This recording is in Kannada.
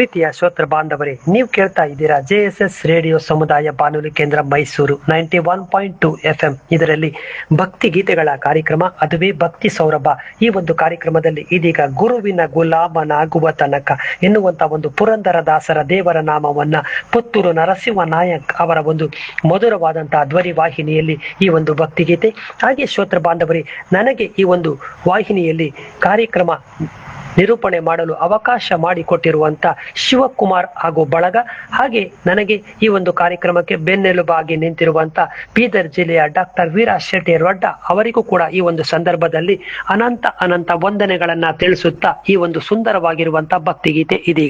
ಪ್ರೀತಿಯ ಶ್ರೋತೃ ಬಾಂಧವರೇ ನೀವು ಕೇಳ್ತಾ ಇದ್ದೀರಾ ಜೆ ಎಸ್ ಎಸ್ ರೇಡಿಯೋ ಸಮುದಾಯ ಬಾನುಲಿ ಕೇಂದ್ರ Mysuru ninety one point two F M ಇದರಲ್ಲಿ ಭಕ್ತಿ ಗೀತೆಗಳ ಕಾರ್ಯಕ್ರಮ ಅದುವೇ ಭಕ್ತಿ ಸೌರಭ ಈ ಒಂದು ಕಾರ್ಯಕ್ರಮದಲ್ಲಿ ಇದೀಗ ಗುರುವಿನ ಗುಲಾಮನಾಗುವ ತನಕ ಎನ್ನುವಂತ ಒಂದು ಪುರಂದರ ದಾಸರ ದೇವರ ನಾಮವನ್ನ ಪುತ್ತೂರು ನರಸಿಂಹ ನಾಯಕ್ ಅವರ ಒಂದು ಮಧುರವಾದಂತಹ ಧ್ವನಿ ವಾಹಿನಿಯಲ್ಲಿ ಈ ಒಂದು ಭಕ್ತಿ ಗೀತೆ ಹಾಗೆ ಶ್ರೋತೃ ಬಾಂಧವರೇ ನನಗೆ ಈ ಒಂದು ವಾಹಿನಿಯಲ್ಲಿ ಕಾರ್ಯಕ್ರಮ ನಿರೂಪಣೆ ಮಾಡಲು ಅವಕಾಶ ಮಾಡಿಕೊಟ್ಟಿರುವಂತ ಶಿವಕುಮಾರ್ ಹಾಗೂ ಬಳಗ ಹಾಗೆ ನನಗೆ ಈ ಒಂದು ಕಾರ್ಯಕ್ರಮಕ್ಕೆ ಬೆನ್ನೆಲುಬಾಗಿ ನಿಂತಿರುವಂತ ಬೀದರ್ ಜಿಲ್ಲೆಯ ಡಾಕ್ಟರ್ ವೀರ ಶೆಟ್ಟಿ ರೊಡ್ಡ ಅವರಿಗೂ ಕೂಡ ಈ ಒಂದು ಸಂದರ್ಭದಲ್ಲಿ ಅನಂತ ಅನಂತ ವಂದನೆಗಳನ್ನ ತಿಳಿಸುತ್ತಾ ಈ ಒಂದು ಸುಂದರವಾಗಿರುವಂತ ಭಕ್ತಿಗೀತೆ ಇದೀಗ